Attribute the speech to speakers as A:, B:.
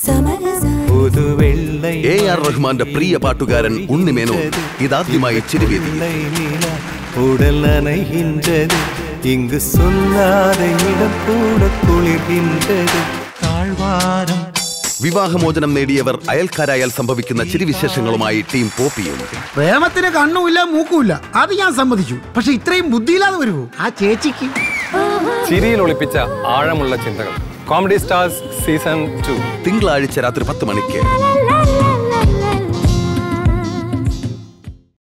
A: പുതുവെള്ളை
B: A R റഹ്മാന്റെ പ്രിയ പാട്ടുകാരൻ ഉണ്ണിമേനോൻ ഇതാദ്യമായി ചിരുവേദി
A: ഉടൽ നനகின்றது இங்கு சொல்லாத இடம் கூட குளிர்கின்றது താഴ്വാരം
B: വിവാഹമോചനം നേടിയവർ അയൽക്കാരായാൽ സംഭവിക്കുന്ന ചിരിവിശേഷങ്ങളുമായി ടീം പോപ്പിയും
C: പ്രേമത്തിന് കണ്ണുമില്ല മൂക്കുമില്ല അത് ഞാൻ സമ്മതിച്ചു പക്ഷെ ഇത്രയും ബുദ്ധിയില്ലാതെ വരുമോ ആ ചേച്ചിക്ക്
D: ചിരിയിൽ ഒളിപ്പിച്ച ആഴമുള്ള ചിന്തകൾ കോമഡി സ്റ്റാർസ് സീസൺ ടു
B: തിങ്കളാഴ്ച രാത്രി പത്ത് മണിക്ക്